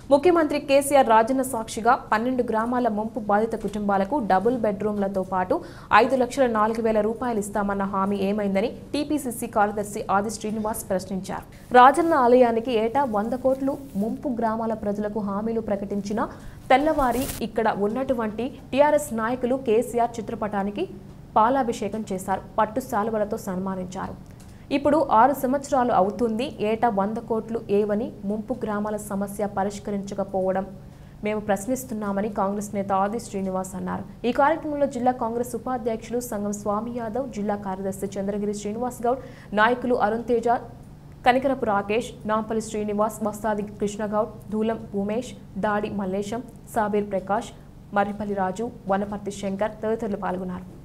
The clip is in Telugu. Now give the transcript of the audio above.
ముఖ్యమంత్రి కేసీఆర్ రాజన్న సాక్షిగా పన్నెండు గ్రామాల ముంపు బాధిత కుటుంబాలకు డబుల్ బెడ్రూమ్లతో పాటు ఐదు లక్షల నాలుగు వేల రూపాయలు ఇస్తామన్న హామీ ఏమైందని టీపీసీసీ కార్యదర్శి ఆది శ్రీనివాస్ ప్రశ్నించారు రాజన్న ఆలయానికి ఏటా వంద కోట్లు ముంపు గ్రామాల ప్రజలకు హామీలు ప్రకటించిన తెల్లవారి ఇక్కడ ఉన్నటువంటి టీఆర్ఎస్ నాయకులు కేసీఆర్ చిత్రపటానికి పాలాభిషేకం చేశారు పట్టు శాలువలతో సన్మానించారు ఇప్పుడు ఆరు సంవత్సరాలు అవుతుంది ఏటా వంద కోట్లు ఏవని ముంపు గ్రామాల సమస్య పరిష్కరించకపోవడం మేము ప్రశ్నిస్తున్నామని కాంగ్రెస్ నేత ఆది శ్రీనివాస్ అన్నారు ఈ కార్యక్రమంలో జిల్లా కాంగ్రెస్ ఉపాధ్యక్షులు సంఘం స్వామి యాదవ్ జిల్లా కార్యదర్శి చంద్రగిరి శ్రీనివాస్ గౌడ్ నాయకులు అరుణ్ తేజ కనికరపు రాకేష్ నాంపల్లి శ్రీనివాస్ బస్తాది కృష్ణగౌడ్ ధూలం ఉమేష్ దాడి మల్లేశం సాబీర్ ప్రకాష్ మర్రిపల్లి రాజు వనపర్తి శంకర్ తదితరులు పాల్గొన్నారు